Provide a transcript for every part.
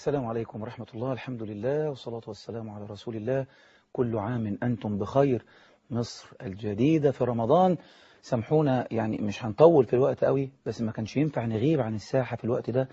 السلام عليكم ورحمة الله الحمد لله والصلاة والسلام على رسول الله كل عام أنتم بخير مصر الجديدة في رمضان سامحونا يعني مش هنطول في الوقت قوي بس ما كانش ينفع نغيب عن الساحة في الوقت ده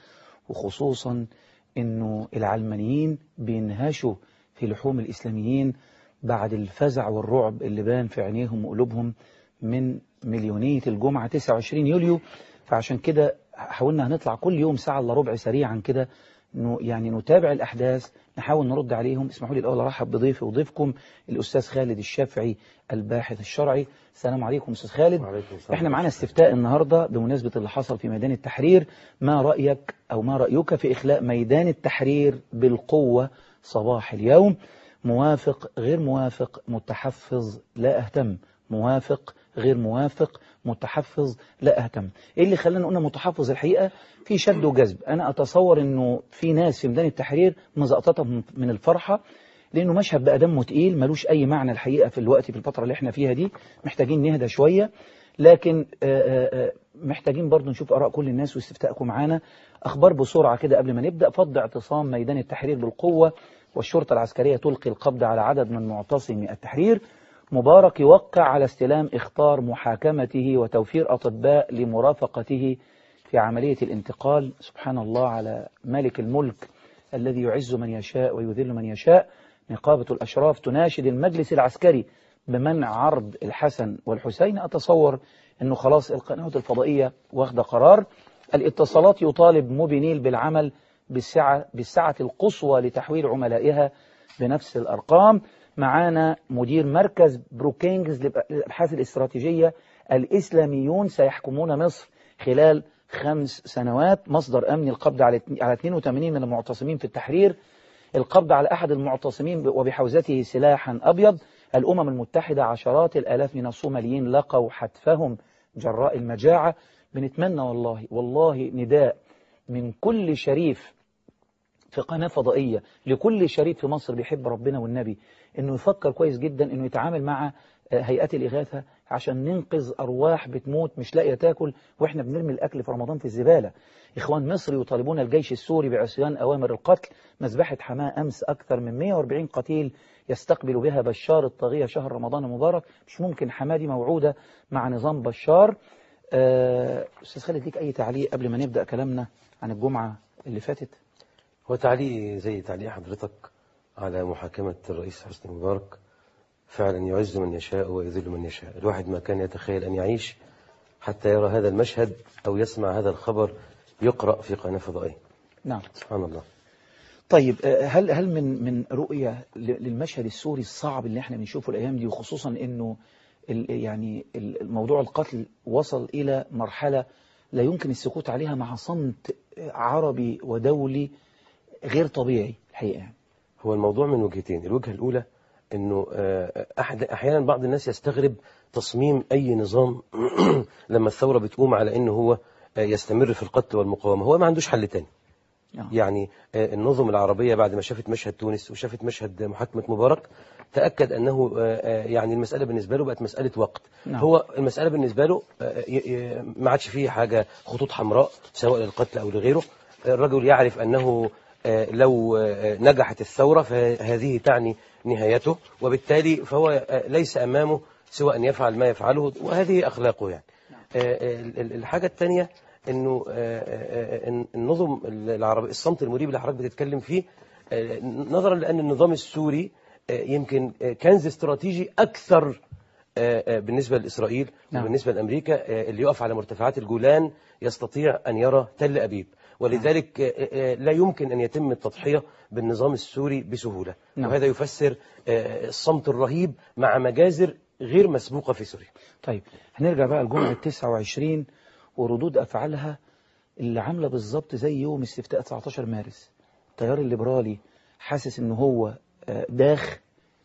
وخصوصا انه العلمانيين بينهشوا في لحوم الإسلاميين بعد الفزع والرعب اللي بان في عينيهم وقلوبهم من مليونية الجمعة 29 يوليو فعشان كده حاولنا هنطلع كل يوم ساعة الا ربع سريعا كده انه يعني نتابع الأحداث نحاول نرد عليهم اسمحوا لي الأول أرحب بضيفي وضيفكم الأستاذ خالد الشافعي الباحث الشرعي السلام عليكم أستاذ خالد وعليكم السلام. احنا معانا استفتاء النهاردة بمناسبة اللي حصل في ميدان التحرير ما رأيك أو ما رأيك في إخلاء ميدان التحرير بالقوة صباح اليوم موافق غير موافق متحفظ لا أهتم موافق غير موافق متحفظ لا أهتم إيه اللي خلانا قلنا متحفظ الحقيقة في شد وجذب أنا أتصور أنه في ناس في ميدان التحرير مزقططة من الفرحة لأنه مشهد بقى دمه تقيل ملوش أي معنى الحقيقة في الوقت في الفترة اللي احنا فيها دي محتاجين نهدى شوية لكن آآ آآ محتاجين برضو نشوف آراء كل الناس واستفتاءكم معانا أخبار بسرعة كده قبل ما نبدأ فض اعتصام ميدان التحرير بالقوة والشرطة العسكرية تلقي القبض على عدد من معتصمي التحرير مبارك يوقع على استلام اختار محاكمته وتوفير أطباء لمرافقته في عملية الانتقال سبحان الله على مالك الملك الذي يعز من يشاء ويذل من يشاء نقابة الأشراف تناشد المجلس العسكري بمنع عرض الحسن والحسين أتصور أنه خلاص القنوات الفضائية واخدة قرار الاتصالات يطالب موبينيل بالعمل بالسعة, بالسعة القصوى لتحويل عملائها بنفس الأرقام معانا مدير مركز بروكينجز للأبحاث الاستراتيجية الإسلاميون سيحكمون مصر خلال خمس سنوات مصدر أمني القبض على 82 من المعتصمين في التحرير القبض على أحد المعتصمين وبحوزته سلاحا أبيض الأمم المتحدة عشرات الآلاف من الصوماليين لقوا حتفهم جراء المجاعة بنتمنى والله والله نداء من كل شريف في قناة فضائية لكل شريف في مصر بيحب ربنا والنبي انه يفكر كويس جدا انه يتعامل مع هيئات الإغاثة عشان ننقذ أرواح بتموت مش لاقية تاكل وإحنا بنرمي الأكل في رمضان في الزبالة إخوان مصر يطالبون الجيش السوري بعصيان أوامر القتل مذبحة حماة أمس أكثر من 140 قتيل يستقبل بها بشار الطاغية شهر رمضان المبارك مش ممكن حماة دي موعودة مع نظام بشار أستاذ خالد ليك أي تعليق قبل ما نبدأ كلامنا عن الجمعة اللي فاتت هو تعليق زي تعليق حضرتك على محاكمة الرئيس حسني مبارك فعلا يعز من يشاء ويذل من يشاء الواحد ما كان يتخيل أن يعيش حتى يرى هذا المشهد أو يسمع هذا الخبر يقرأ في قناة فضائية نعم سبحان الله طيب هل هل من من رؤية للمشهد السوري الصعب اللي احنا بنشوفه الأيام دي وخصوصا إنه يعني الموضوع القتل وصل إلى مرحلة لا يمكن السكوت عليها مع صمت عربي ودولي غير طبيعي الحقيقة يعني. هو الموضوع من وجهتين الوجهة الأولى أنه أحد أحيانا بعض الناس يستغرب تصميم أي نظام لما الثورة بتقوم على أنه هو يستمر في القتل والمقاومة هو ما عندوش حل تاني يعني النظم العربية بعد ما شافت مشهد تونس وشافت مشهد محاكمة مبارك تأكد أنه يعني المسألة بالنسبة له بقت مسألة وقت نعم. هو المسألة بالنسبة له ما عادش فيه حاجة خطوط حمراء سواء للقتل أو لغيره الرجل يعرف أنه لو نجحت الثورة فهذه تعني نهايته وبالتالي فهو ليس أمامه سوى أن يفعل ما يفعله وهذه أخلاقه يعني الحاجة الثانية أنه النظم العربي الصمت المريب اللي حضرتك بتتكلم فيه نظرا لأن النظام السوري يمكن كنز استراتيجي أكثر بالنسبة لإسرائيل نعم. وبالنسبة لأمريكا اللي يقف على مرتفعات الجولان يستطيع أن يرى تل أبيب ولذلك لا يمكن أن يتم التضحية بالنظام السوري بسهولة نعم. وهذا يفسر الصمت الرهيب مع مجازر غير مسبوقة في سوريا طيب هنرجع بقى الجمعة 29 وردود أفعالها اللي عاملة بالظبط زي يوم استفتاء 19 مارس التيار الليبرالي حاسس ان هو داخ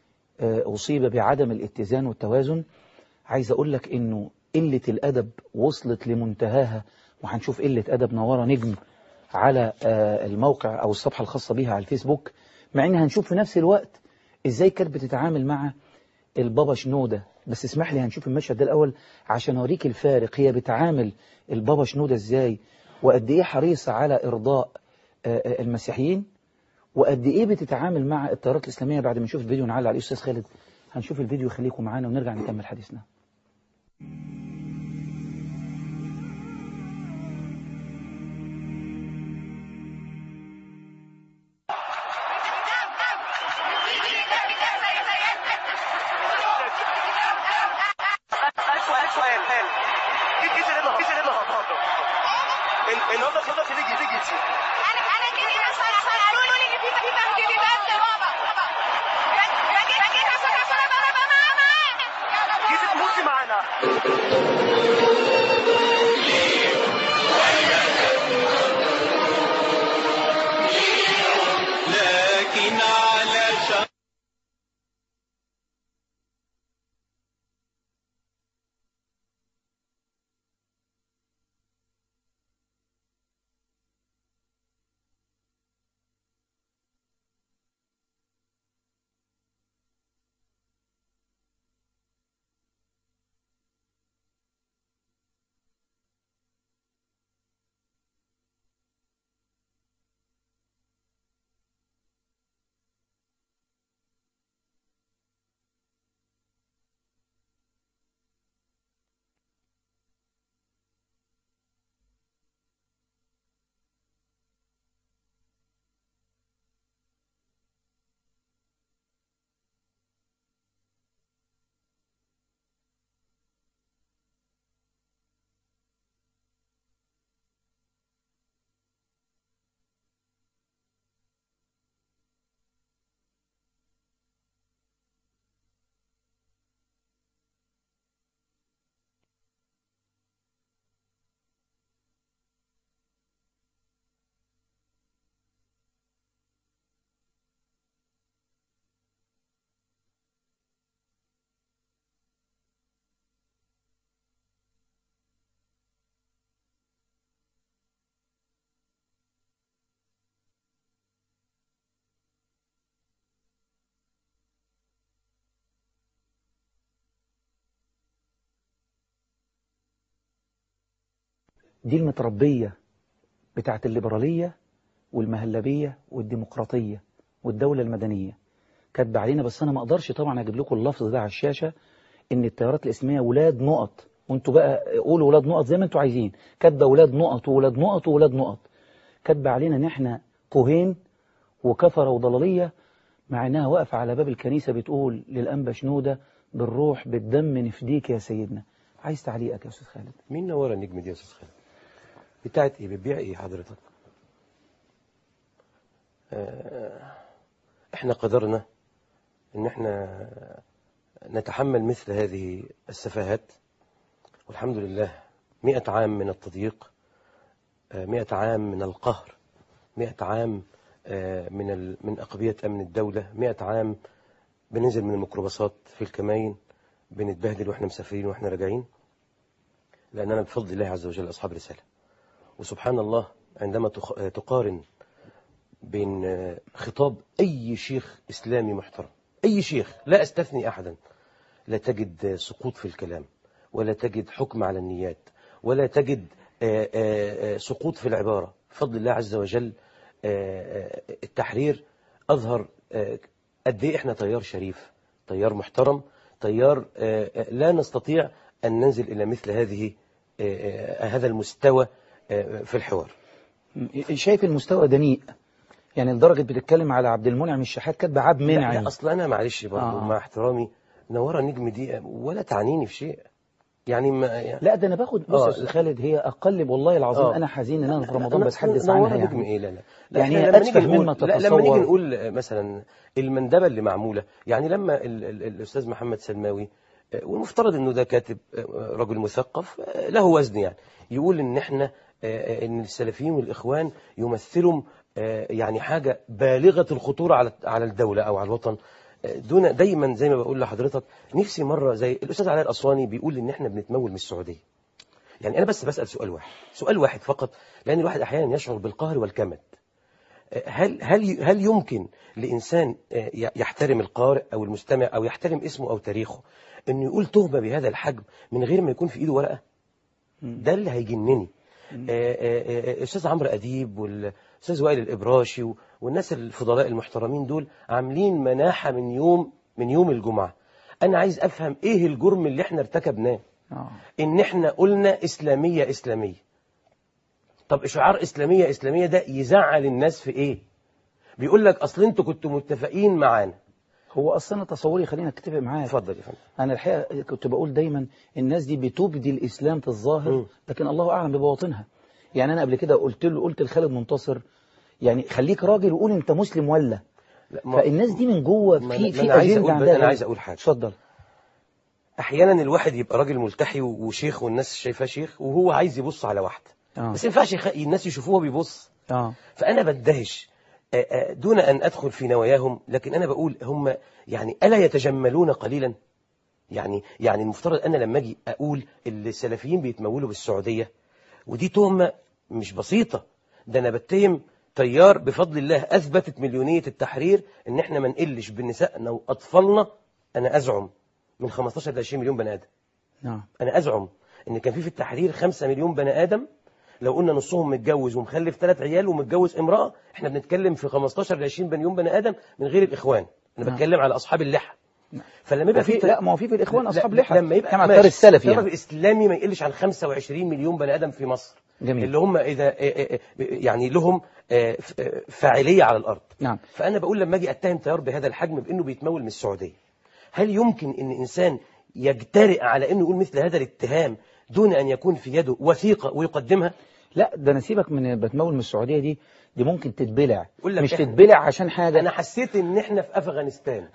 أصيب بعدم الاتزان والتوازن عايز أقول لك انه قلة الأدب وصلت لمنتهاها وهنشوف قلة أدب نوارة نجم على الموقع أو الصفحة الخاصة بيها على الفيسبوك مع ان هنشوف في نفس الوقت ازاي كانت بتتعامل مع البابا شنودة بس اسمح لي هنشوف المشهد ده الأول عشان أوريك الفارق هي بتعامل البابا شنودة ازاي وقد ايه حريصة على إرضاء المسيحيين وقد ايه بتتعامل مع التيارات الاسلاميه بعد ما نشوف الفيديو نعلق عليه استاذ خالد هنشوف الفيديو خليكم معانا ونرجع نكمل حديثنا سؤال سؤال ايه ايه اللي ايه اللي هتهضر النهارده النهارده في ليجي ليجي انا انا كده عشان قالوا لي ان في في تهديدات بابا يا جيت يا جيت عشان عشان ابقى ابقى معاها جيت تموتي معانا لكن على دي المتربية بتاعت الليبرالية والمهلبية والديمقراطية والدولة المدنية كاتبه علينا بس أنا ما أقدرش طبعا أجيب لكم اللفظ ده على الشاشة إن التيارات الإسلامية ولاد نقط وانتوا بقى قولوا ولاد نقط زي ما انتوا عايزين كاتبه ولاد نقط وولاد نقط وولاد نقط كاتبه علينا إن إحنا كهين وكفرة وضلالية مع إنها واقفة على باب الكنيسة بتقول للأنبا شنودة بالروح بالدم نفديك يا سيدنا عايز تعليقك يا أستاذ خالد مين نور النجم دي يا استاذ خالد بتاعت ايه بتبيع ايه حضرتك آه، احنا قدرنا ان احنا نتحمل مثل هذه السفاهات والحمد لله مئة عام من التضييق آه، مئة عام من القهر مئة عام آه، من ال... من أقبية أمن الدولة مئة عام بننزل من الميكروباصات في الكماين بنتبهدل واحنا مسافرين واحنا راجعين لأننا بفضل الله عز وجل أصحاب رسالة وسبحان الله عندما تخ- تقارن بين آه، خطاب أي شيخ إسلامي محترم أي شيخ لا أستثني أحدا لا تجد آه، سقوط في الكلام ولا تجد حكم على النيات ولا تجد آه، آه، آه، سقوط في العبارة بفضل الله عز وجل آه، آه، التحرير أظهر آه، قد إيه إحنا تيار شريف تيار محترم تيار آه، آه، لا نستطيع أن ننزل إلى مثل هذه آه، آه، هذا المستوى آه، في الحوار شايف المستوى دنيء يعني لدرجة بتتكلم على عبد المنعم الشحات كاتبه عبد لا, منعم لا أصل أنا معلش برضه آه. مع احترامي نورة النجم دي ولا تعنيني في شيء يعني ما يعني لا ده انا باخد بص آه. يا استاذ خالد هي اقل والله العظيم آه. انا حزين ان انا في رمضان أنا بتحدث نورة عنها نجم يعني إيه لا لا لا يعني إحنا هي لما أتفه نيجي نقول- مما لا لما نيجي تتصور. نقول آه، مثلا المندبة اللي معمولة يعني لما ال ال الأستاذ محمد سلماوي آه، والمفترض انه ده كاتب آه، رجل مثقف آه، له وزن يعني يقول ان احنا آه، آه، ان السلفيين والاخوان يمثلوا آه، يعني حاجه بالغه الخطوره على على الدوله او على الوطن آه، دون دايما زي ما بقول لحضرتك نفسي مره زي الاستاذ علاء الاسواني بيقول ان احنا بنتمول من السعوديه يعني انا بس بسال سؤال واحد سؤال واحد فقط لان الواحد احيانا يشعر بالقهر والكمد هل هل هل يمكن لإنسان آه، يحترم القارئ أو المستمع أو يحترم اسمه أو تاريخه إنه يقول تهمة بهذا الحجم من غير ما يكون في إيده ورقة؟ ده اللي هيجنني. آه، آه، آه، الأستاذ عمرو أديب والأستاذ وائل الإبراشي و- والناس الفضلاء المحترمين دول عاملين مناحة من يوم من يوم الجمعة أنا عايز أفهم إيه الجرم اللي إحنا ارتكبناه آه. إن إحنا قلنا إسلامية إسلامية طب إشعار إسلامية إسلامية ده يزعل الناس في إيه بيقول لك أصل أنتوا كنتوا متفقين معانا هو اصلا تصوري خلينا اتفق معاك اتفضل يا فندم انا الحقيقه كنت بقول دايما الناس دي بتبدي الاسلام في الظاهر مم. لكن الله اعلم ببواطنها يعني انا قبل كده قلت له قلت لخالد منتصر يعني خليك راجل وقول انت مسلم ولا لا، ما- فالناس دي من جوه ما في أنا- ما في أنا عايز اجنده أقول- عندها أنا عايز أقول حاجة. اتفضل احيانا الواحد يبقى راجل ملتحي وشيخ والناس شايفاه شيخ وهو عايز يبص على واحده اه بس ما ينفعش يخ- الناس يشوفوه بيبص اه فانا بندهش آه، آه، دون ان ادخل في نواياهم لكن انا بقول هم يعني الا يتجملون قليلا يعني يعني المفترض انا لما اجي اقول السلفيين بيتمولوا بالسعوديه ودي تهمه مش بسيطه ده انا بتهم تيار بفضل الله اثبتت مليونيه التحرير ان احنا ما نقلش بنسائنا واطفالنا انا ازعم من 15 ل 20 مليون بني ادم نعم انا ازعم ان كان في في التحرير 5 مليون بني ادم لو قلنا نصهم متجوز ومخلف ثلاث عيال ومتجوز امراه احنا بنتكلم في 15 ل 20 مليون بني ادم من غير الاخوان انا نعم. بتكلم على اصحاب اللحى فلما يبقى في في لا ما هو في في الاخوان لا، اصحاب لا، لحى لما يبقى كما ماشي. التيار السلفي التيار يعني. الاسلامي ما يقلش عن 25 مليون بني ادم في مصر جميل. اللي هم اذا آه، آه، يعني لهم آه، ف- آه، فاعليه على الارض نعم فأنا بقول لما أجي أتهم تيار بهذا الحجم بأنه بيتمول من السعودية هل يمكن أن إنسان يجترئ على أنه يقول مثل هذا الاتهام دون أن يكون في يده وثيقة ويقدمها لا ده انا سيبك من بتمول من السعوديه دي دي ممكن تتبلع يقول لك مش إحنا- تتبلع عشان حاجه أنا حسيت أن إحنا في أفغانستان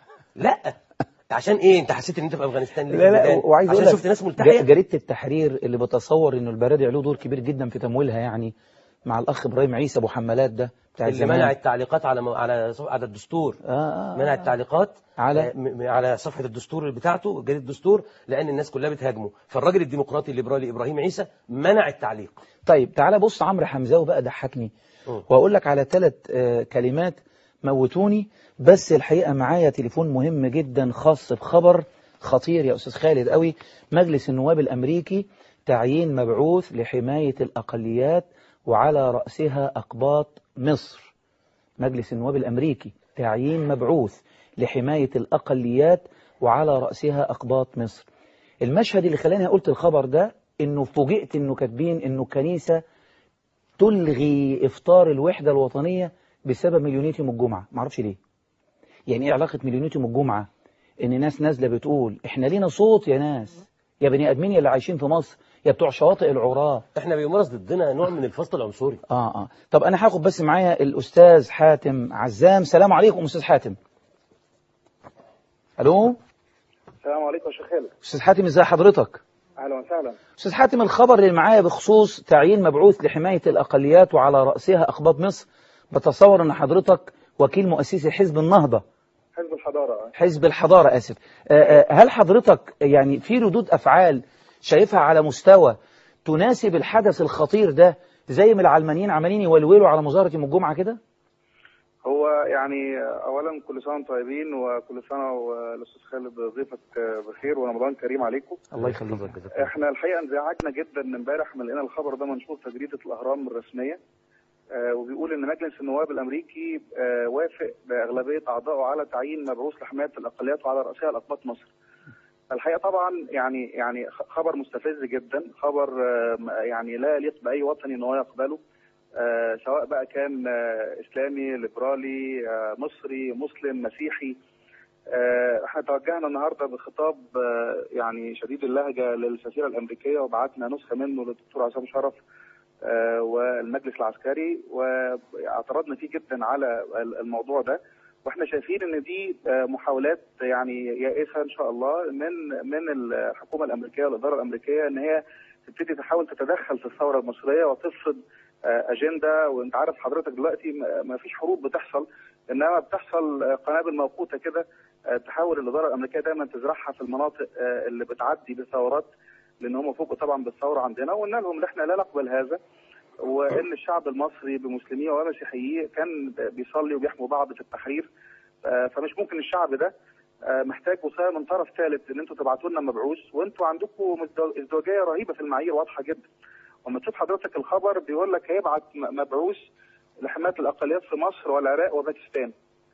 لا عشان إيه أنت حسيت أن أنت في أفغانستان ليه لا لا بدان؟ وعايز اقول عشان لك شفت ناس ج- ملتحية جريده التحرير اللي بتصور انه البرادعي له دور كبير جدا في تمويلها يعني مع الاخ ابراهيم عيسى ابو حمالات ده بتاع اللي زمان منع التعليقات على على على الدستور آه آه منع التعليقات على؟ آه، م- م- على صفحة الدستور بتاعته جريدة الدستور لأن الناس كلها بتهاجمه فالراجل الديمقراطي الليبرالي إبراهيم عيسى منع التعليق طيب تعالى بص عمرو حمزاوي بقى ضحكني مم. واقول لك على ثلاث كلمات موتوني بس الحقيقه معايا تليفون مهم جدا خاص بخبر خطير يا استاذ خالد قوي مجلس النواب الامريكي تعيين مبعوث لحمايه الاقليات وعلى راسها اقباط مصر مجلس النواب الامريكي تعيين مبعوث لحمايه الاقليات وعلى راسها اقباط مصر المشهد اللي خلاني قلت الخبر ده انه فوجئت انه كاتبين انه كنيسه تلغي افطار الوحده الوطنيه بسبب مليونية يوم الجمعه ما اعرفش ليه يعني ايه علاقه مليونية يوم الجمعه ان ناس نازله بتقول احنا لينا صوت يا ناس يا بني ادمين يا اللي عايشين في مصر يا بتوع شواطئ العراة احنا بيمارس ضدنا نوع من الفصل العنصري اه اه طب انا هاخد بس معايا الاستاذ حاتم عزام سلام عليكم استاذ حاتم الو السلام عليكم يا شيخ خالد استاذ حاتم ازي حضرتك اهلا وسهلا استاذ حاتم الخبر اللي معايا بخصوص تعيين مبعوث لحماية الأقليات وعلى رأسها أقباط مصر بتصور أن حضرتك وكيل مؤسسي حزب النهضة حزب الحضاره حزب الحضارة آسف آه، آه، هل حضرتك يعني في ردود أفعال شايفها على مستوى تناسب الحدث الخطير ده زي ما العلمانيين عمالين يولولوا على مظاهرة يوم الجمعة كده؟ هو يعني اولا كل سنه وانتم طيبين وكل سنه والاستاذ خالد ضيفك بخير ورمضان كريم عليكم الله يخليك احنا الحقيقه انزعجنا جدا من امبارح من لقينا الخبر ده منشور في جريده الاهرام الرسميه آه، وبيقول ان مجلس النواب الامريكي آه، وافق باغلبيه اعضائه على تعيين مبعوث لحمايه الاقليات وعلى راسها الاقباط مصر. الحقيقه طبعا يعني يعني خ- خبر مستفز جدا، خبر آه، يعني لا يليق باي وطني ان هو يقبله. آه، سواء بقى كان آه، اسلامي ليبرالي آه، مصري مسلم مسيحي آه، احنا توجهنا النهارده بخطاب آه، يعني شديد اللهجه للسفيره الامريكيه وبعتنا نسخه منه للدكتور عصام شرف آه، والمجلس العسكري واعترضنا فيه جدا على الموضوع ده واحنا شايفين ان دي آه، محاولات يعني يائسه ان شاء الله من من الحكومه الامريكيه والاداره الامريكيه ان هي تبتدي تحاول تتدخل في الثوره المصريه وتفرض آه، اجنده وانت عارف حضرتك دلوقتي ما- ما فيش حروب بتحصل انما بتحصل آه، قنابل موقوته كده آه، تحاول الاداره الامريكيه دايما تزرعها في المناطق آه، اللي بتعدي بالثورات لان هم فوقوا طبعا بالثوره عندنا وقلنا لهم ان احنا لا نقبل هذا وان الشعب المصري بمسلميه ومسيحيه كان بيصلي وبيحموا بعض في التحرير آه، فمش ممكن الشعب ده آه، محتاج وصايه من طرف ثالث ان انتوا تبعتوا لنا مبعوث وانتوا عندكم مزدو- ازدواجيه رهيبه في المعايير واضحه جدا. وما تشوف حضرتك الخبر بيقول لك هيبعت م- مبعوث لحمايه الاقليات في مصر والعراق وباكستان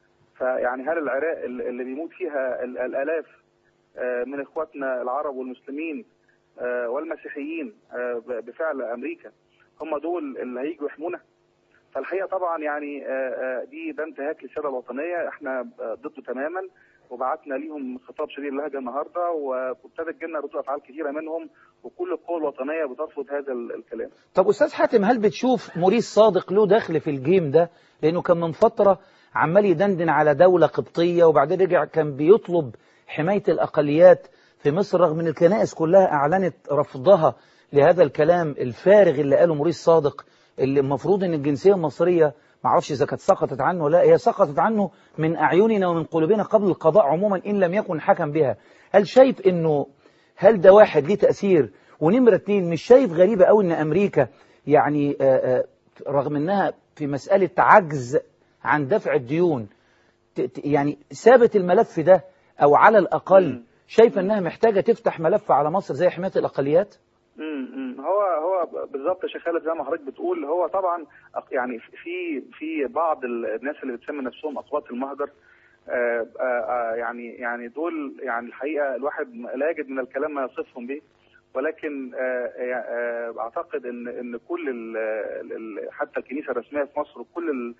فيعني هل العراق ال- اللي بيموت فيها ال- الالاف آه، من اخواتنا العرب والمسلمين آه، والمسيحيين آه، ب- بفعل امريكا هم دول اللي هيجوا يحمونا فالحقيقه طبعا يعني آه، آه، دي ده انتهاك للسياده الوطنيه احنا آه، ضده تماما وبعتنا ليهم خطاب شديد اللهجه النهارده وابتدت جينا ردود افعال كثيره منهم وكل القوى الوطنيه بترفض هذا ال- الكلام. طب أستاذ حاتم هل بتشوف موريس صادق له دخل في الجيم ده لأنه كان من فترة عمال يدندن على دولة قبطية وبعدين رجع كان بيطلب حماية الأقليات في مصر رغم أن الكنائس كلها أعلنت رفضها لهذا الكلام الفارغ اللي قاله موريس صادق اللي المفروض أن الجنسية المصرية معرفش إذا كانت سقطت عنه ولا لا هي سقطت عنه من أعيننا ومن قلوبنا قبل القضاء عموما إن لم يكن حكم بها هل شايف أنه هل ده واحد ليه تأثير ونمرة اتنين مش شايف غريبة قوي ان امريكا يعني آه، آه، رغم انها في مسألة عجز عن دفع الديون ت- ت- يعني سابت الملف ده او على الاقل مم. شايفة انها محتاجة تفتح ملف على مصر زي حماية الاقليات امم هو هو بالظبط يا شيخ خالد زي ما حضرتك بتقول هو طبعا أق- يعني في في بعض الناس اللي بتسمي نفسهم اقباط المهجر آه، آه، آه، يعني يعني دول يعني الحقيقه الواحد لا يجد من الكلام ما يصفهم به ولكن آه، آه، اعتقد ان ان كل ال- ال- حتى الكنيسه الرسميه في مصر وكل ال-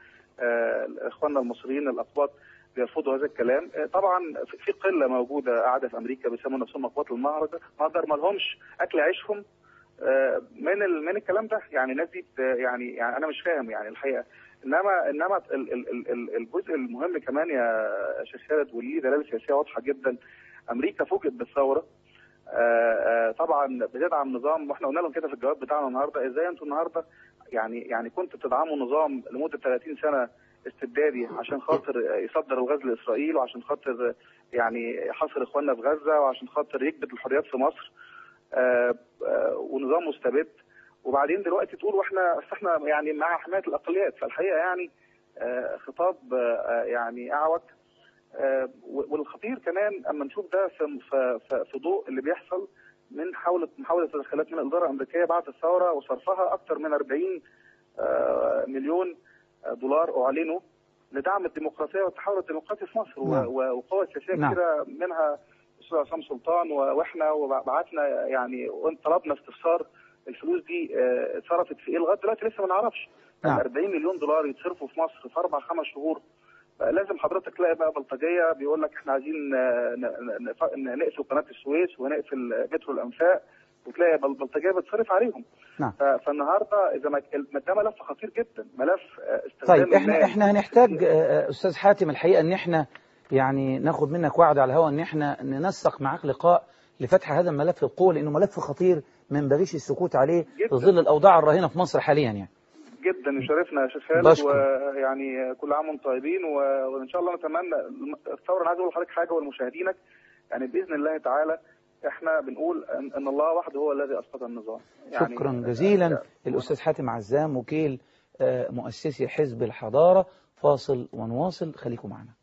آه، اخواننا المصريين الاقباط بيرفضوا هذا الكلام آه، طبعا في- في قله موجوده قاعده في امريكا بيسموا نفسهم اقباط المهجر مهجر ما لهمش اكل عيشهم آه، من ال- من الكلام ده يعني الناس دي بت- يعني يعني انا مش فاهم يعني الحقيقه انما انما ال- ال- ال- ال- الجزء المهم كمان يا شيخ خالد وليه دلاله سياسيه واضحه جدا امريكا فوجئت بالثوره آه، آه، طبعا بتدعم نظام واحنا قلنا لهم كده في الجواب بتاعنا النهارده ازاي انتوا النهارده يعني يعني كنتوا بتدعموا نظام لمده 30 سنه استبدادي عشان خاطر يصدر الغاز لاسرائيل وعشان خاطر يعني يحاصر اخواننا في غزه وعشان خاطر يكبت الحريات في مصر آه، آه، ونظام مستبد وبعدين دلوقتي تقول واحنا أصل احنا يعني مع حمايه الاقليات فالحقيقه يعني آه، خطاب آه، يعني اعوج آه، والخطير كمان اما نشوف ده في في في- في ضوء اللي بيحصل من حاولة محاولة تدخلات من الإدارة الأمريكية بعد الثورة وصرفها أكثر من 40 آه، مليون آه، دولار أعلنوا لدعم الديمقراطية والتحول الديمقراطي في مصر و- نعم. و- وقوى سياسية نعم. كتيرة منها الأستاذ عصام سلطان و- وإحنا وبعتنا يعني طلبنا استفسار الفلوس دي آه، اتصرفت في إيه لغاية دلوقتي لسه ما نعرفش نعم. 40 مليون دولار يتصرفوا في مصر في أربع خمس شهور لازم حضرتك تلاقي بقى بلطجيه بيقول لك احنا عايزين آه، ن- ن- ن- نقفل قناه السويس ونقفل مترو الانفاق وتلاقي بل- بلطجيه بتصرف عليهم نعم. ف- فالنهارده اذا ما ما ده ملف خطير جدا ملف آه، استخدام طيب احنا الناس. احنا هنحتاج آه، استاذ حاتم الحقيقه ان احنا يعني ناخد منك وعد على الهواء ان احنا ننسق معاك لقاء لفتح هذا الملف بقوه لانه ملف خطير ما ينبغيش السكوت عليه جداً. في ظل الاوضاع الراهنه في مصر حاليا يعني جدا يشرفنا يا شيخ خالد بشكر. ويعني كل عام وانتم طيبين و- وان شاء الله نتمنى الثوره انا عايز اقول لحضرتك حاجه ولمشاهدينك يعني باذن الله تعالى احنا بنقول ان إن الله وحده هو الذي اسقط النظام يعني شكرا جزيلا آه، الأستاذ حاتم عزام وكيل آه، مؤسسي حزب الحضارة فاصل ونواصل خليكم معنا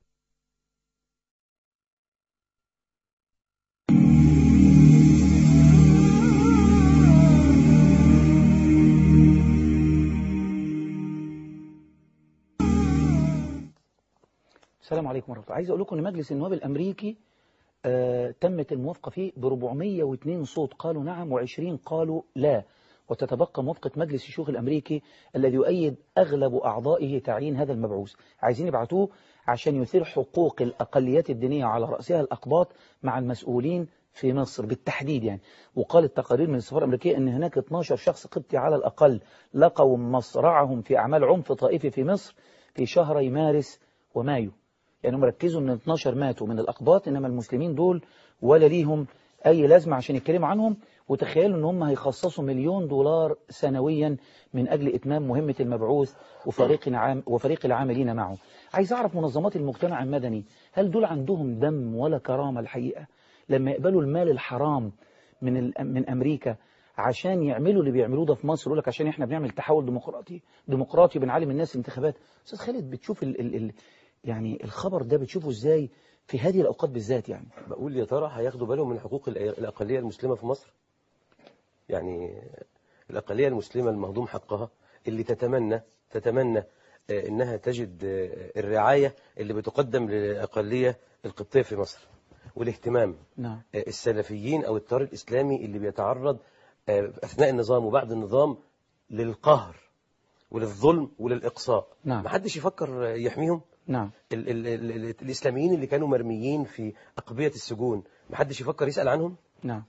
السلام عليكم ورحمة الله عايز أقول لكم أن مجلس النواب الأمريكي آه، تمت الموافقة فيه ب 402 صوت قالوا نعم و20 قالوا لا وتتبقى موافقة مجلس الشيوخ الأمريكي الذي يؤيد أغلب أعضائه تعيين هذا المبعوث عايزين يبعتوه عشان يثير حقوق الأقليات الدينية على رأسها الأقباط مع المسؤولين في مصر بالتحديد يعني وقال التقارير من السفارة الأمريكية أن هناك 12 شخص قبطي على الأقل لقوا مصرعهم في أعمال عنف طائفي في مصر في شهري مارس ومايو يعني هم ركزوا ان 12 ماتوا من الأقباط إنما المسلمين دول ولا ليهم أي لازمة عشان يتكلموا عنهم وتخيلوا ان هم هيخصصوا مليون دولار سنويا من أجل إتمام مهمة المبعوث وفريق عام وفريق العاملين معه عايز أعرف منظمات المجتمع المدني هل دول عندهم دم ولا كرامة الحقيقة لما يقبلوا المال الحرام من ال- من أمريكا عشان يعملوا اللي بيعملوه ده في مصر يقول لك عشان احنا بنعمل تحول ديمقراطي ديمقراطي بنعلم الناس انتخابات استاذ خالد بتشوف ال ال ال يعني الخبر ده بتشوفه ازاي في هذه الاوقات بالذات يعني بقول يا ترى هياخدوا بالهم من حقوق الأ- الأقلية المسلمة في مصر يعني الأقلية المسلمة المهضوم حقها اللي تتمنى تتمنى آه، انها تجد آه، الرعايه اللي بتقدم للاقليه القبطيه في مصر والاهتمام نعم آه، السلفيين او التيار الاسلامي اللي بيتعرض آه، اثناء النظام وبعد النظام للقهر وللظلم وللاقصاء نعم. محدش يفكر آه، يحميهم نعم ال ال ال ال الاسلاميين اللي كانوا مرميين في اقبيه السجون محدش يفكر يسال عنهم نعم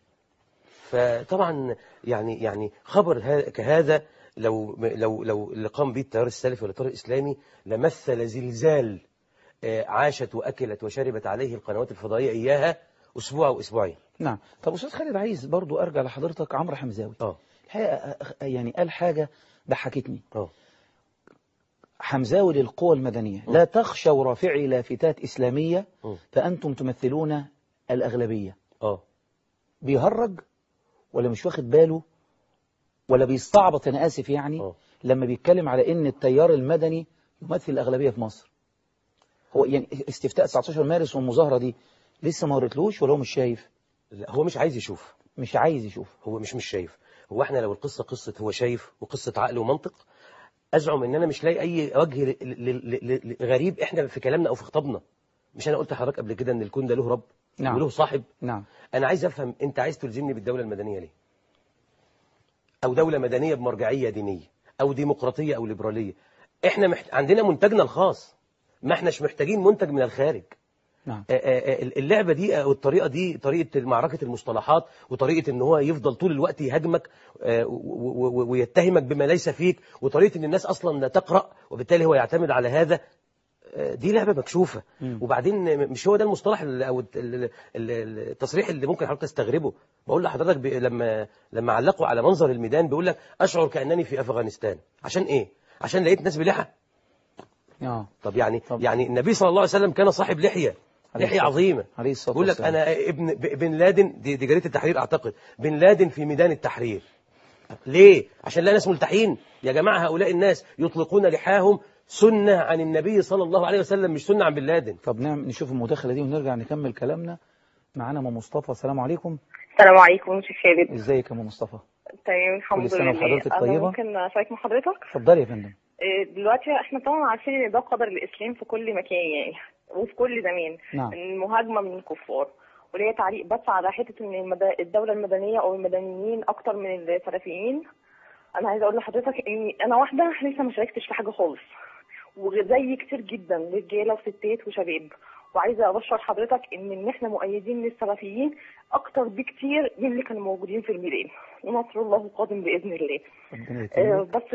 فطبعا يعني يعني خبر ها- كهذا لو لو لو اللي قام به التيار السلفي ولا التيار الاسلامي لمثل زلزال آه، عاشت واكلت وشربت عليه القنوات الفضائيه اياها اسبوع او اسبوعين نعم طب أستاذ خالد عايز برضو أرجع لحضرتك عمرو حمزاوي اه الحقيقة أخ- يعني قال حاجة ضحكتني اه حمزاوي للقوى المدنية لا تخشوا رافعي لافتات إسلامية م. فأنتم تمثلون الأغلبية اه بيهرج ولا مش واخد باله ولا بيستعبط أنا آسف يعني آه. لما بيتكلم على إن التيار المدني يمثل الأغلبية في مصر هو يعني استفتاء 19 مارس والمظاهرة دي لسه ما وريتلوش ولا هو مش شايف لا هو مش عايز يشوف مش عايز يشوف هو مش مش شايف هو احنا لو القصه قصه هو شايف وقصه عقل ومنطق ازعم ان انا مش لاقي اي وجه ل- ل- ل- ل- غريب احنا في كلامنا او في خطابنا مش انا قلت لحضرتك قبل كده ان الكون ده له رب نعم. وله صاحب نعم انا عايز افهم انت عايز تلزمني بالدوله المدنيه ليه او دوله مدنيه بمرجعيه دينيه او ديمقراطيه او ليبراليه احنا محت... عندنا منتجنا الخاص ما احناش محتاجين منتج من الخارج نعم آه، آه، آه، اللعبه دي او الطريقه دي طريقه معركه المصطلحات وطريقه ان هو يفضل طول الوقت يهاجمك آه، و- و- و- ويتهمك بما ليس فيك وطريقه ان الناس اصلا لا تقرا وبالتالي هو يعتمد على هذا آه، دي لعبه مكشوفه مم. وبعدين مش هو ده المصطلح ال- او الت- ال- ال- التصريح اللي ممكن حضرتك تستغربه بقول لحضرتك ب- لما لما علقوا على منظر الميدان بيقول لك اشعر كانني في افغانستان عشان ايه عشان لقيت ناس بلحى اه طب يعني طب. يعني النبي صلى الله عليه وسلم كان صاحب لحيه عليه لحيه الصلاة- عظيمه عليه الصلاة بيقول لك والسلام. انا ابن ب- بن لادن دي, دي جريده التحرير اعتقد بن لادن في ميدان التحرير ليه عشان لا ناس ملتحين يا جماعه هؤلاء الناس يطلقون لحاهم سنه عن النبي صلى الله عليه وسلم مش سنه عن بن لادن طب نعم نشوف المداخلة دي ونرجع نكمل كلامنا معانا ام مصطفى السلام عليكم السلام عليكم شيخ خالد ازيك يا ام مصطفى تمام الحمد كل سنة لله وحضرتك أنا طيبة. ممكن اشارك مع حضرتك اتفضلي يا فندم إيه، دلوقتي احنا طبعا عارفين ان ده قدر الاسلام في كل مكان يعني وفي كل زمان نعم. المهاجمه من الكفار وليه تعليق بس على حته ان المد- الدوله المدنيه او المدنيين اكتر من السلفيين انا عايزه اقول لحضرتك اني انا واحده لسه ما شاركتش في حاجه خالص وزي كتير جدا رجاله وستات وشباب وعايزه ابشر حضرتك ان ان احنا مؤيدين للسلفيين اكتر بكتير من اللي كانوا موجودين في الميدان ونصر الله قادم باذن الله ربنا آه، يكرمك بس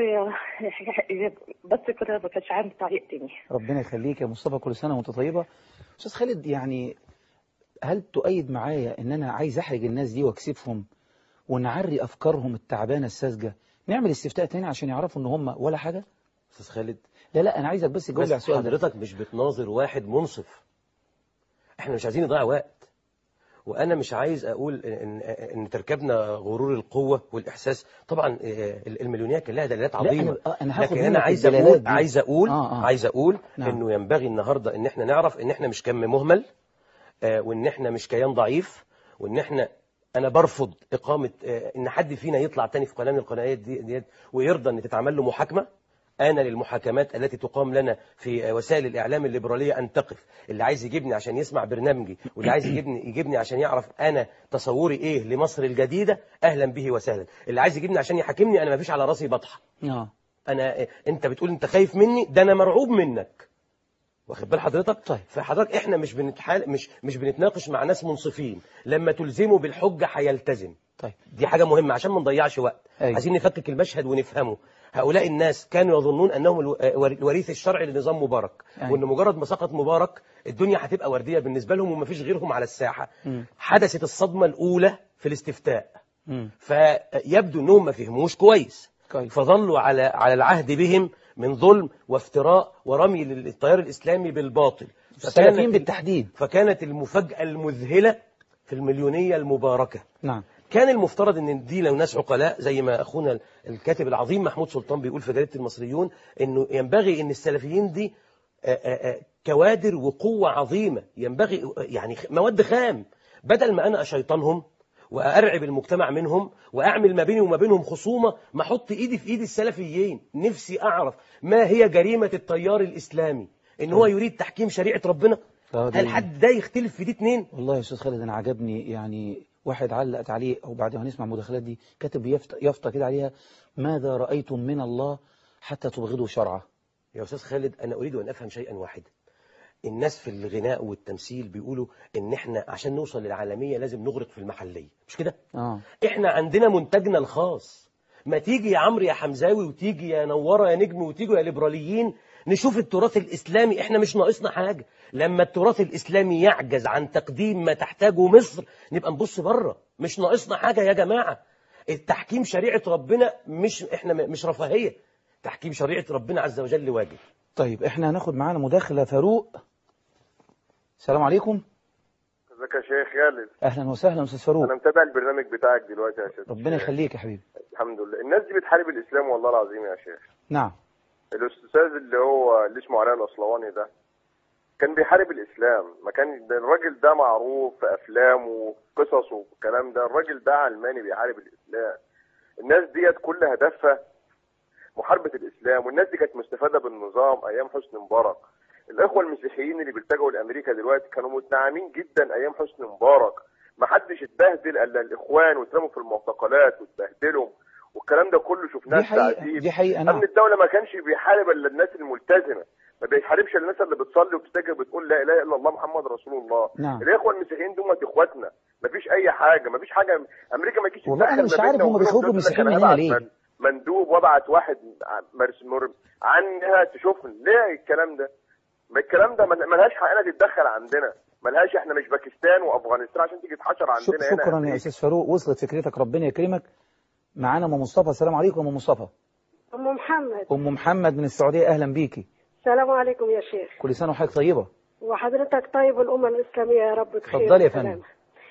بس كده ما كانش عندي تعليق تاني ربنا يخليك يا مصطفى كل سنة وانت طيبة أستاذ خالد يعني هل تؤيد معايا ان انا عايز احرج الناس دي واكسفهم ونعري افكارهم التعبانة الساذجة نعمل استفتاء تاني عشان يعرفوا ان هم ولا حاجة استاذ خالد لا لا انا عايزك بس تجاوب بس على السؤال ده حضرتك مش بتناظر واحد منصف احنا مش عايزين نضيع وقت وانا مش عايز اقول ان ان تركبنا غرور القوه والاحساس طبعا آه، المليونيه كان لها دلالات لا، عظيمه أنا- آه، أنا هاخد لكن منك انا عايز الدلالات اقول دي. عايز اقول آه، آه. عايز اقول نعم. انه ينبغي النهارده ان احنا نعرف ان احنا مش كم مهمل آه، وان احنا مش كيان ضعيف وان احنا انا برفض اقامه آه، ان حد فينا يطلع تاني في قناه من القنوات دي, دي ويرضى ان تتعمل له محاكمه انا للمحاكمات التي تقام لنا في آه، وسائل الاعلام الليبراليه ان تقف اللي عايز يجيبني عشان يسمع برنامجي واللي عايز يجيبني يجيبني عشان يعرف انا تصوري ايه لمصر الجديده اهلا به وسهلا اللي عايز يجيبني عشان يحاكمني انا ما فيش على راسي بطحه اه انا آه، انت بتقول انت خايف مني ده انا مرعوب منك واخد بال حضرتك طيب. فحضرتك احنا مش بنتحال مش مش بنتناقش مع ناس منصفين لما تلزمه بالحجه هيلتزم طيب دي حاجه مهمه عشان ما نضيعش وقت أيوة. عايزين نفكك المشهد ونفهمه هؤلاء الناس كانوا يظنون انهم الو- آه، الوريث الشرعي لنظام مبارك أيوة. وان مجرد ما سقط مبارك الدنيا هتبقى ورديه بالنسبه لهم ومفيش غيرهم على الساحه مم. حدثت الصدمه الاولى في الاستفتاء مم. فيبدو انهم ما فهموش كويس كويس. فظلوا على على العهد بهم من ظلم وافتراء ورمي للتيار الاسلامي بالباطل السلفيين بالتحديد فكانت المفاجاه المذهله في المليونيه المباركه نعم كان المفترض ان دي لو ناس عقلاء زي ما اخونا الكاتب العظيم محمود سلطان بيقول في جريده المصريون انه ينبغي ان السلفيين دي آه، آه، آه، كوادر وقوه عظيمه ينبغي يعني مواد خام بدل ما انا اشيطنهم وأرعب المجتمع منهم وأعمل ما بيني وما بينهم خصومة ما أحط إيدي في إيد السلفيين نفسي أعرف ما هي جريمة التيار الإسلامي إن هو يريد تحكيم شريعة ربنا آه، دي- هل حد ده يختلف في دي اتنين والله يا استاذ خالد انا عجبني يعني واحد علق تعليق او بعد ما نسمع المداخلات دي كاتب يافطه يافطه كده عليها ماذا رايتم من الله حتى تبغضوا شرعه يا أستاذ خالد أنا أريد أن أفهم شيئا واحدا الناس في الغناء والتمثيل بيقولوا إن إحنا عشان نوصل للعالمية لازم نغرق في المحلية مش كده؟ اه إحنا عندنا منتجنا الخاص ما تيجي يا عمرو يا حمزاوي وتيجي يا نورة يا نجم وتيجوا يا ليبراليين نشوف التراث الإسلامي إحنا مش ناقصنا حاجة لما التراث الإسلامي يعجز عن تقديم ما تحتاجه مصر نبقى نبص بره مش ناقصنا حاجة يا جماعة التحكيم شريعة ربنا مش إحنا م- مش رفاهية تحكيم شريعة ربنا عز وجل واجب طيب احنا هناخد معانا مداخله فاروق السلام عليكم ازيك يا شيخ خالد اهلا وسهلا استاذ فاروق انا متابع البرنامج بتاعك دلوقتي يا شيخ ربنا يخليك يا حبيبي الحمد لله الناس دي بتحارب الاسلام والله العظيم يا شيخ نعم الاستاذ اللي هو اللي اسمه علاء الاصلواني ده كان بيحارب الاسلام ما كان ده الراجل ده معروف في افلامه وقصصه والكلام ده الراجل ده علماني بيحارب الاسلام الناس ديت كل هدفها محاربه الاسلام والناس دي كانت مستفاده بالنظام ايام حسني مبارك الاخوه المسيحيين اللي بيلتجوا لامريكا دلوقتي كانوا متنعمين جدا ايام حسني مبارك ما حدش اتبهدل الا الاخوان واترموا في المعتقلات واتبهدلوا والكلام ده كله شفناه دي حقيقة تعذيب. دي حقيقة نعم امن الدوله ما كانش بيحارب الا الناس الملتزمه ما بيحاربش الناس اللي بتصلي وبتستجر بتقول لا اله الا الله محمد رسول الله نعم. الاخوه المسيحيين دول اخواتنا ما فيش اي حاجه ما فيش حاجه امريكا ما تجيش والله أنا تدخل مش ما عارف بيننا هم وبينهم بيخرجوا تقول لك المسيحيين أنا من هنا هبعت ليه؟ من- مندوب وابعت واحد مرسمر عنها تشوفني ليه الكلام ده ما الكلام ده مل- ملهاش حقنا تتدخل عندنا ملهاش احنا مش باكستان وافغانستان عشان تيجي تحشر ش- عندنا هنا شكرا يا أمريكا. استاذ فاروق وصلت فكرتك ربنا يكرمك معانا ام مصطفى السلام عليكم ام مصطفى أم محمد ام محمد من السعوديه اهلا بيكي السلام عليكم يا شيخ كل سنه وحضرتك طيبه وحضرتك طيب والأمة الإسلامية يا رب بخير اتفضلي يا وسلام. فندم.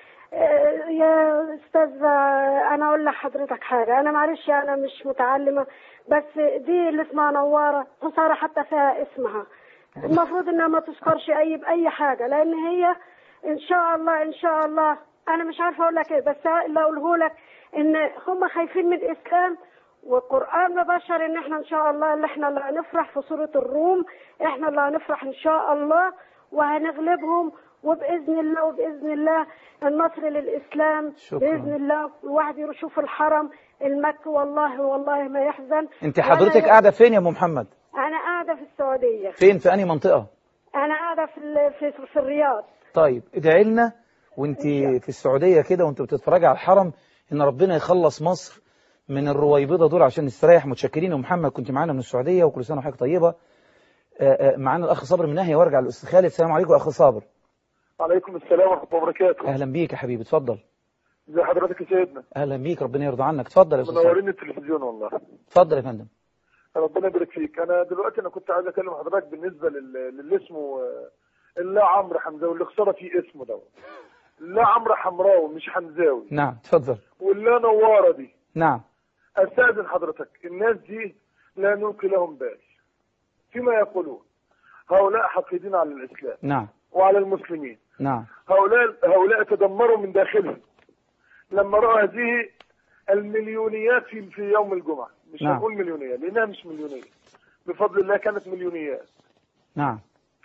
آه، يا أستاذ آه، أنا أقول لحضرتك حاجة أنا معلش أنا مش متعلمة بس دي اللي اسمها نوارة خسارة حتى فيها اسمها المفروض إنها ما تذكرش أي بأي حاجة لأن هي إن شاء الله إن شاء الله أنا مش عارفة أقول لك إيه بس اللي أقوله لك إن هم خايفين من الإسلام والقرآن مبشر إن إحنا إن شاء الله اللي إحنا اللي هنفرح في سورة الروم إحنا اللي هنفرح إن شاء الله وهنغلبهم وبإذن الله وبإذن الله النصر للإسلام شكراً. بإذن الله الواحد يشوف الحرم المكي والله والله ما يحزن انت حضرتك ولا- قاعده فين يا ام محمد أنا قاعدة في السعودية فين في انهي منطقه أنا قاعدة في ال- في, في الرياض طيب ادعي لنا وانت في السعوديه كده وانت بتتفرجي على الحرم ان ربنا يخلص مصر من الرويبضه دول عشان نستريح متشكرين يا محمد كنت معانا من السعوديه وكل سنه وحضرتك طيبه آه، آه، معانا الاخ صابر من ناحيه وارجع للاستاذ خالد السلام عليكم يا اخ صابر وعليكم السلام ورحمه الله وبركاته اهلا بيك يا حبيبي اتفضل ازي حضرتك يا سيدنا اهلا بيك ربنا يرضى عنك اتفضل يا استاذ صابر منورين التلفزيون والله اتفضل يا فندم ربنا يبارك فيك انا دلوقتي انا كنت عايز اكلم حضرتك بالنسبه لل- للي اسمه آه، اللا عمرو حمزاوي اللي خساره فيه اسمه دوت لا عمرو حمراوي مش حمزاوي نعم اتفضل واللا نواره دي نعم استاذن حضرتك الناس دي لا نلقي لهم بال فيما يقولون هؤلاء حقيدين على الاسلام نعم وعلى المسلمين نعم هؤلاء هؤلاء تدمروا من داخلهم لما راوا هذه المليونيات في في يوم الجمعه مش نعم. هنقول مليونيه لانها مش مليونيه بفضل الله كانت مليونيات نعم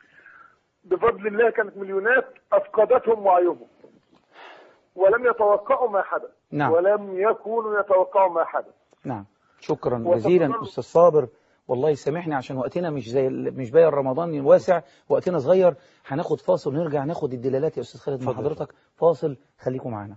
بفضل الله كانت مليونات افقدتهم وعيهم ولم يتوقعوا ما حدث نعم. ولم يكونوا يتوقعوا ما حدث نعم شكرا وتفضل. جزيلا استاذ صابر والله يسامحني عشان وقتنا مش زي ال- مش باقي رمضان واسع وقتنا صغير هناخد فاصل ونرجع ناخد الدلالات يا استاذ خالد مع اتفضل. حضرتك فاصل خليكم معانا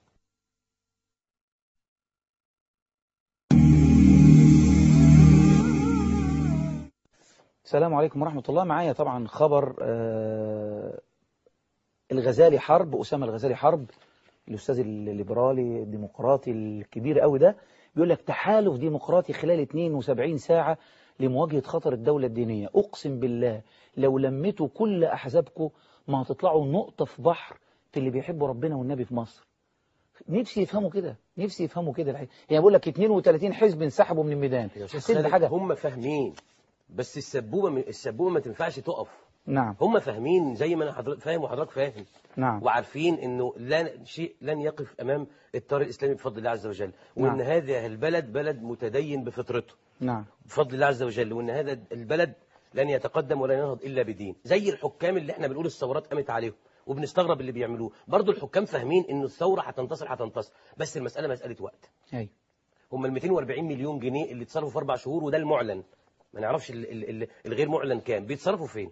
السلام عليكم ورحمة الله معايا طبعا خبر آه، الغزالي حرب أسامة الغزالي حرب الأستاذ الليبرالي الديمقراطي الكبير قوي ده بيقول لك تحالف ديمقراطي خلال 72 ساعة لمواجهة خطر الدولة الدينية أقسم بالله لو لميتوا كل أحزابكم ما هتطلعوا نقطة في بحر في اللي بيحبوا ربنا والنبي في مصر نفسي يفهموا كده نفسي يفهموا كده الحقيقة. يعني بقول لك 32 حزب انسحبوا من الميدان يا أستاذ حسيت خالد، بحاجة هم فاهمين بس السبوبه م- السبوبه ما تنفعش تقف نعم هم فاهمين زي ما انا حضرتك فاهم وحضرتك فاهم نعم وعارفين انه لا شيء لن يقف امام التيار الاسلامي بفضل الله عز وجل وان نعم. هذا البلد بلد متدين بفطرته نعم بفضل الله عز وجل وان هذا البلد لن يتقدم ولا ينهض الا بدين زي الحكام اللي احنا بنقول الثورات قامت عليهم وبنستغرب اللي بيعملوه برضو الحكام فاهمين انه الثوره هتنتصر هتنتصر بس المساله مساله وقت أي هم ال 240 مليون جنيه اللي اتصرفوا في اربع شهور وده المعلن ما نعرفش ال- ال- ال- الغير معلن كام بيتصرفوا فين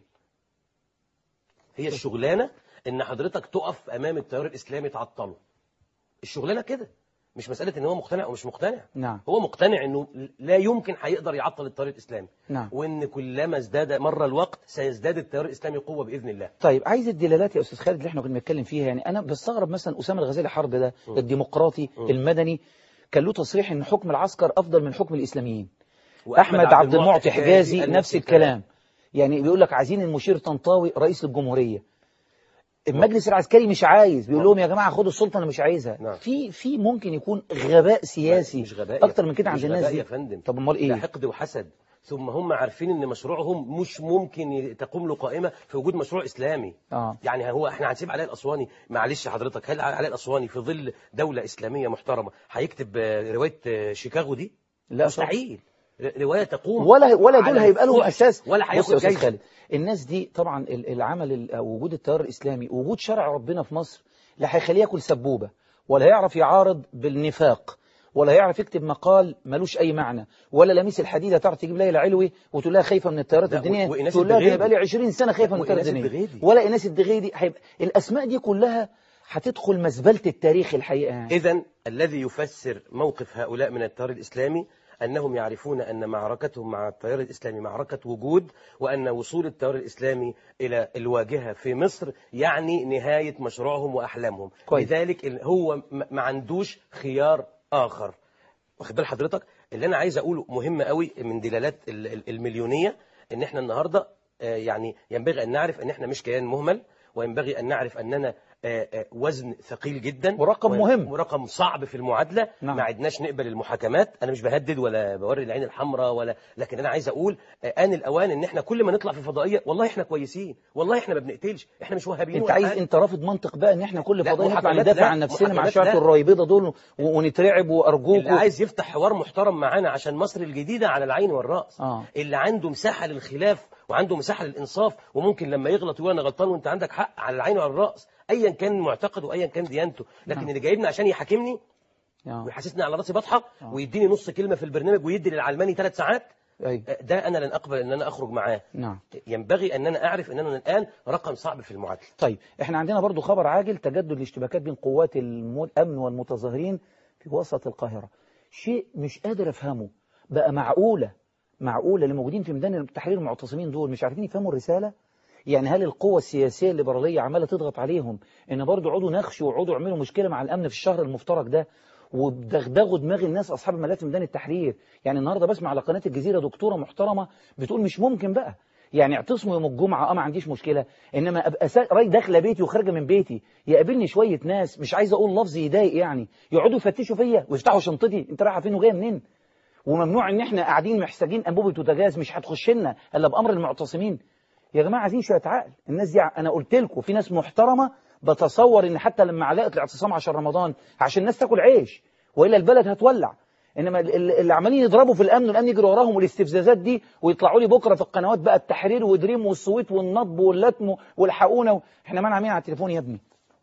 هي الشغلانه ان حضرتك تقف امام التيار الاسلامي تعطله الشغلانه كده مش مساله ان هو مقتنع او مش مقتنع نعم هو مقتنع انه لا يمكن هيقدر يعطل التيار الاسلامي نعم وان كلما ازداد مر الوقت سيزداد التيار الاسلامي قوه باذن الله طيب عايز الدلالات يا استاذ خالد اللي احنا كنا بنتكلم فيها يعني انا بستغرب مثلا اسامه الغزالي حرب ده الديمقراطي المدني كان له تصريح ان حكم العسكر افضل من حكم الاسلاميين احمد عبد المعطي حجازي نفس الكلام يعني بيقول لك عايزين المشير طنطاوي رئيس الجمهوريه المجلس العسكري مش عايز بيقول لهم يا جماعه خدوا السلطه انا مش عايزها نعم. في في ممكن يكون غباء سياسي مش غباء اكتر من كده مش عند الناس غباء دي يا فندم طب امال ده ايه حقد وحسد ثم هم عارفين ان مشروعهم مش ممكن ي- تقوم له قائمه في وجود مشروع اسلامي اه يعني هو احنا هنسيب علاء الاسواني معلش حضرتك هل علاء الاسواني في ظل دوله اسلاميه محترمه هيكتب آه، روايه آه، شيكاغو دي لا مستحيل ر- روايه تقوم ولا ولا دول على هيبقى لهم الفحش اساس ولا بص يا هياخد استاذ جايزه خالد الناس دي طبعا ال- العمل ال- أو وجود التيار الاسلامي وجود شرع ربنا في مصر لا هيخليه ياكل سبوبه ولا هيعرف يعارض بالنفاق ولا هيعرف يكتب مقال ملوش اي معنى ولا لميس الحديده تعرف تجيب ليلى علوي وتقول لها خايفه من التيارات لا، الدينيه و- وإيناس تقول لها ده الدغيدي. بقى لي 20 سنه خايفه من التيارات وإيناس الدينيه الدغيدي. ولا ايناس الدغيدي هيبقى الاسماء دي كلها هتدخل مزبله التاريخ الحقيقه يعني. إذا الذي يفسر موقف هؤلاء من التيار الإسلامي أنهم يعرفون أن معركتهم مع التيار الإسلامي معركة وجود وأن وصول التيار الإسلامي إلى الواجهة في مصر يعني نهاية مشروعهم وأحلامهم كويس. لذلك ال- هو م- ما عندوش خيار آخر واخد بال حضرتك اللي أنا عايز أقوله مهم قوي من دلالات ال- ال- المليونية إن إحنا النهاردة آه، يعني ينبغي أن نعرف أن إحنا مش كيان مهمل وينبغي أن نعرف أننا آه، آه، وزن ثقيل جدا ورقم و- مهم. ورقم صعب في المعادلة نعم. ما عدناش نقبل المحاكمات انا مش بهدد ولا بوري العين الحمراء ولا لكن انا عايز اقول آه، ان الاوان ان احنا كل ما نطلع في فضائيه والله احنا كويسين والله احنا ما بنقتلش احنا مش وهابيين انت ولا عايز حاجة. انت رافض منطق بقى ان احنا كل لا، فضائيه نطلع محاكمات ندافع لا، عن نفسنا مع محاكمات شويه لا. الرايبيضه دول و- ونترعب اللي وارجوكوا عايز يفتح حوار محترم معانا عشان مصر الجديده على العين والراس آه. اللي عنده مساحه للخلاف وعنده مساحه للانصاف وممكن لما يغلط يقول انا غلطان وانت عندك حق على العين وعلى الراس ايا كان معتقده وايا كان ديانته لكن نعم. اللي جايبني عشان يحاكمني آه. ويحسسني على راسي بطحه آه. ويديني نص كلمه في البرنامج ويدي للعلماني ثلاث ساعات ايوه ده انا لن اقبل ان انا اخرج معاه نعم ينبغي ان انا اعرف ان انا الان رقم صعب في المعادله طيب احنا عندنا برضو خبر عاجل تجدد الاشتباكات بين قوات الم- الامن والمتظاهرين في وسط القاهره شيء مش قادر افهمه بقى معقوله معقوله اللي موجودين في ميدان التحرير المعتصمين دول مش عارفين يفهموا الرساله يعني هل القوة السياسية الليبرالية عمالة تضغط عليهم ان برضو يقعدوا نخشوا ويقعدوا يعملوا مشكلة مع الامن في الشهر المفترج ده ودغدغوا دماغ الناس اصحاب الملاذ في ميدان التحرير يعني النهارده بسمع على قناه الجزيره دكتوره محترمه بتقول مش ممكن بقى يعني اعتصموا يوم الجمعه اه ما عنديش مشكله انما ابقى سا... راي داخله بيتي وخارجه من بيتي يقابلني شويه ناس مش عايز اقول لفظ يضايق يعني يقعدوا يفتشوا فيا ويفتحوا شنطتي انت رايحه فين وجايه منين وممنوع ان احنا قاعدين محتاجين انبوبه بوتاجاز مش هتخش لنا الا بامر المعتصمين يا جماعه عايزين شويه عقل الناس دي ع- انا قلت لكم في ناس محترمه بتصور ان حتى لما علقت الاعتصام عشان رمضان عشان الناس تاكل عيش والا البلد هتولع انما ال- ال- اللي عمالين يضربوا في الامن والامن يجري وراهم والاستفزازات دي ويطلعوا لي بكره في القنوات بقى التحرير ودريم والصويت والنطب واللتم والحقونا و... احنا معانا مين على التليفون يا ابني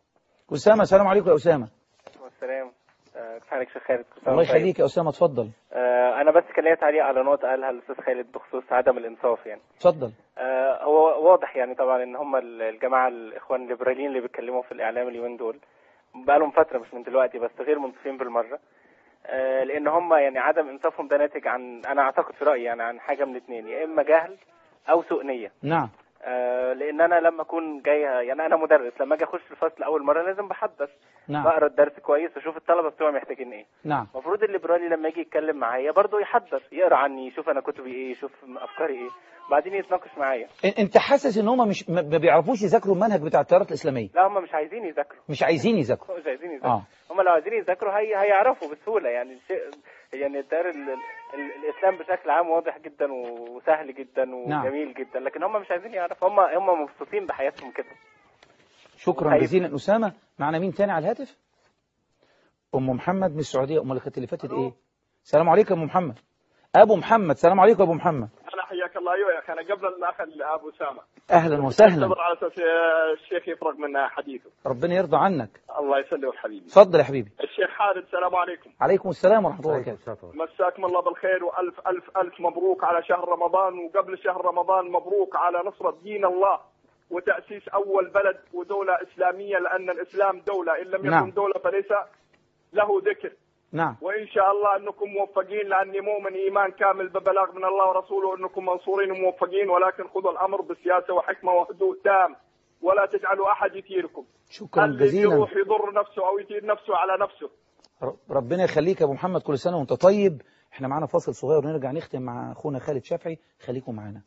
اسامه السلام عليكم يا اسامه والسلام آه، كيف حالك شيخ خالد كل سنة الله وأنت طيب. يخليك يا اسامه اتفضل آه، انا بس كان ليا تعليق على نقطه قالها الاستاذ خالد بخصوص عدم الانصاف يعني اتفضل آه، هو واضح يعني طبعا ان هم ال- الجماعه الاخوان الليبراليين اللي بيتكلموا في الاعلام اليومين دول بقالهم فتره مش من دلوقتي بس غير منصفين بالمره آه، لان هم يعني عدم انصافهم ده ناتج عن انا اعتقد في رايي يعني عن حاجه من اتنين يا اما جهل او سوء نيه نعم آه، لان انا لما اكون جاي يعني انا مدرس لما اجي اخش الفصل اول مره لازم بحضر نعم بقرا الدرس كويس واشوف الطلبه بتوعي محتاجين ايه نعم المفروض الليبرالي لما يجي يتكلم معايا برضه يحضر يقرا عني يشوف انا كتبي ايه يشوف افكاري ايه بعدين يتناقش معايا إن- انت حاسس ان هم مش ما ما بيعرفوش يذاكروا المنهج بتاع التيارات الاسلاميه لا هم مش عايزين يذاكروا مش عايزين يذاكروا هم مش عايزين يذاكروا اه هم لو عايزين يذاكروا هي... هيعرفوا بسهوله يعني شيء يعني التيار ال... ال... الاسلام بشكل عام واضح جدا وسهل جدا نعم. وجميل جدا لكن هم مش عايزين يعرفوا هم هم مبسوطين بحياتهم كده شكرا طيب. جزيلا أسامة معنا مين تاني على الهاتف أم محمد من السعودية أم اللي كانت اللي فاتت إيه السلام عليكم يا أم محمد أبو محمد السلام عليكم يا أبو محمد انا حياك الله ايوه يا اخي انا قبل الاخ ابو اسامه أهلا وسهلا انتظر على اساس الشيخ يفرغ من حديثه ربنا يرضى عنك الله يسلمك حبيبي اتفضل يا حبيبي الشيخ خالد السلام عليكم عليكم السلام ورحمة الله وبركاته مساكم الله بالخير والف الف الف مبروك على شهر رمضان وقبل شهر رمضان مبروك على نصرة دين الله وتأسيس أول بلد ودولة إسلامية لأن الإسلام دولة إن لم يكن نعم. دولة فليس له ذكر نعم وإن شاء الله أنكم موفقين لأني مؤمن إيمان كامل ببلاغ من الله ورسوله أنكم منصورين وموفقين ولكن خذوا الأمر بسياسة وحكمة وهدوء تام ولا تجعلوا أحد يثيركم شكرا اللي جزيلا يروح يضر نفسه أو يثير نفسه على نفسه ر- ربنا يخليك يا ابو محمد كل سنه وانت طيب احنا معانا فاصل صغير ونرجع نختم مع اخونا خالد شافعي خليكم معانا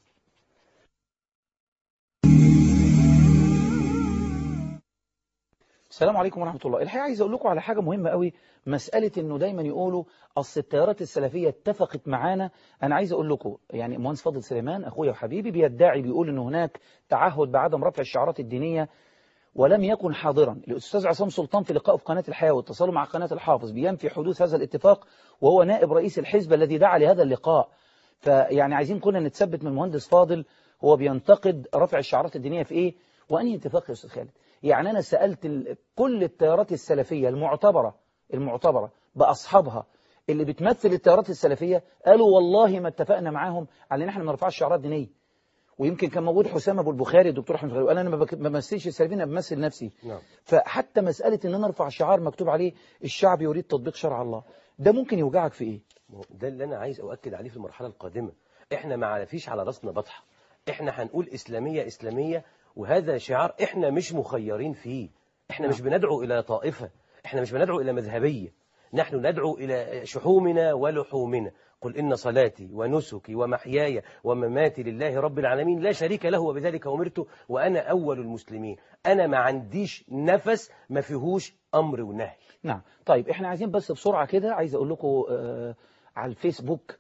السلام عليكم ورحمة الله الحقيقة عايز أقول لكم على حاجة مهمة قوي مسألة أنه دايما يقولوا أصل التيارات السلفية اتفقت معانا أنا عايز أقول لكم يعني مهندس فاضل سليمان أخويا وحبيبي بيدعي بيقول أن هناك تعهد بعدم رفع الشعارات الدينية ولم يكن حاضرا الأستاذ عصام سلطان في لقائه في قناة الحياة واتصاله مع قناة الحافظ بينفي حدوث هذا الاتفاق وهو نائب رئيس الحزب الذي دعا لهذا اللقاء فيعني عايزين كنا نتثبت من المهندس فاضل هو بينتقد رفع الشعارات الدينية في إيه وأنهي اتفاق يا أستاذ خالد يعني أنا سألت ال- كل التيارات السلفية المعتبرة المعتبرة بأصحابها اللي بتمثل التيارات السلفية قالوا والله ما اتفقنا معاهم على ان احنا ما نرفعش شعارات دينية ويمكن كان موجود حسام ابو البخاري الدكتور احمد غالي وقال انا ما بك- ما بمثلش السلفيين انا بمثل نفسي نعم فحتى مسألة ان انا ارفع شعار مكتوب عليه الشعب يريد تطبيق شرع الله ده ممكن يوجعك في ايه ما هو ده اللي انا عايز اؤكد عليه في المرحله القادمه احنا ما فيش على راسنا بطحه احنا هنقول اسلاميه اسلاميه وهذا شعار احنا مش مخيرين فيه احنا مش بندعو الى طائفه احنا مش بندعو الى مذهبيه نحن ندعو الى شحومنا ولحومنا قل إن صلاتي ونسكي ومحياي ومماتي لله رب العالمين لا شريك له وبذلك أمرت وأنا أول المسلمين أنا ما عنديش نفس ما فيهوش أمر ونهي نعم طيب احنا عايزين بس بسرعة كده عايز اقول لكم آه على الفيسبوك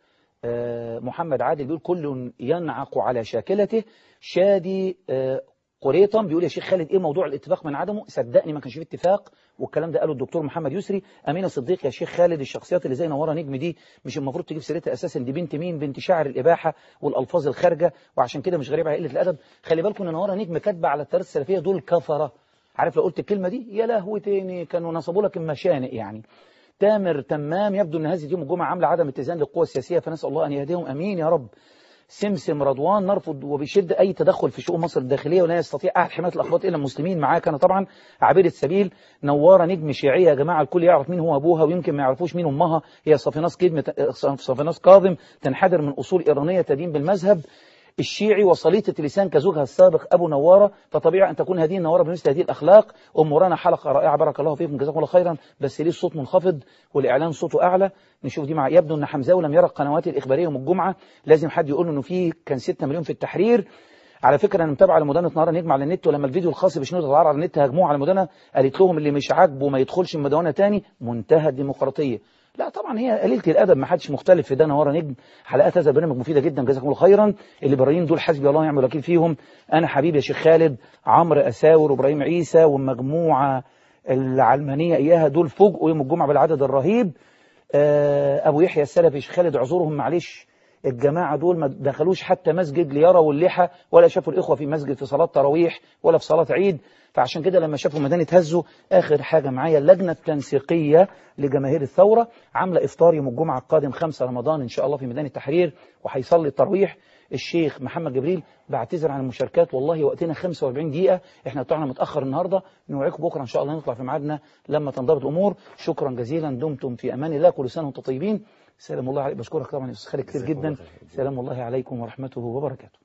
آه محمد عادل بيقول كل ينعق على شاكلته شادي آه قريطا بيقول يا شيخ خالد ايه موضوع الاتفاق من عدمه صدقني ما كانش فيه اتفاق والكلام ده قاله الدكتور محمد يسري امينه صديق يا شيخ خالد الشخصيات اللي زي نوره نجم دي مش المفروض تجيب سيرتها اساسا دي بنت مين بنت شاعر الاباحه والالفاظ الخارجه وعشان كده مش غريب على قله الادب خلي بالكم ان نوره نجم كاتبه على التيارات السلفيه دول كفره عارف لو قلت الكلمه دي يا لهوي تاني كانوا نصبوا لك المشانق يعني تامر تمام يبدو ان هذه يوم الجمعه عامله عدم اتزان للقوى السياسيه فنسال الله ان يهديهم امين يا رب سمسم رضوان نرفض وبشدة أي تدخل في شؤون مصر الداخلية ولا يستطيع أحد حماية الأخباط إلا المسلمين معاه كان طبعا عابرة سبيل نوارة نجم شيعية يا جماعة الكل يعرف مين هو أبوها ويمكن ما يعرفوش مين أمها هي صفيناس كاظم صفيناس كاظم تنحدر من أصول إيرانية تدين بالمذهب الشيعي وصليطة لسان كزوجها السابق أبو نوارة فطبيعي أن تكون هذه النوارة بمثل هذه الأخلاق أم ورانا حلقة رائعة بارك الله فيكم جزاكم الله خيرا بس ليه الصوت منخفض والإعلان صوته أعلى نشوف دي مع يبدو أن حمزاوي لم يرى القنوات الإخبارية يوم الجمعة لازم حد يقول إنه في كان 6 مليون في التحرير على فكرة أنا متابع لمدانة نهار نجم على النت ولما الفيديو الخاص بشنود العار على النت هاجموه على المدانة قالت لهم اللي مش عاجبه ما يدخلش المدونة تاني منتهى الديمقراطية لا طبعا هي قليلة الأدب ما حدش مختلف في ده نهار نجم حلقات هذا البرنامج مفيدة جدا جزاكم الله خيرا الليبراليين دول حسبي الله ونعم الوكيل فيهم أنا حبيبي يا شيخ خالد عمرو أساور وإبراهيم عيسى والمجموعة العلمانية إياها دول فوجئوا يوم الجمعة بالعدد الرهيب أبو يحيى السلفي شيخ خالد اعذرهم معلش الجماعة دول ما دخلوش حتى مسجد ليروا اللحى ولا شافوا الإخوة في مسجد في صلاة تراويح ولا في صلاة عيد فعشان كده لما شافوا مدان اتهزوا آخر حاجة معايا اللجنة التنسيقية لجماهير الثورة عاملة إفطار يوم الجمعة القادم 5 رمضان إن شاء الله في ميدان التحرير وهيصلي التراويح الشيخ محمد جبريل بعتذر عن المشاركات والله وقتنا 45 دقيقة احنا طلعنا متأخر النهاردة نوعيكم بكرة إن شاء الله نطلع في ميعادنا لما تنضبط الأمور شكرا جزيلا دمتم في أمان الله كل سنة وانتم طيبين سلام الله عليكم بشكرك طبعا يا أستاذ خالد كتير جدا سلام الله عليكم ورحمته وبركاته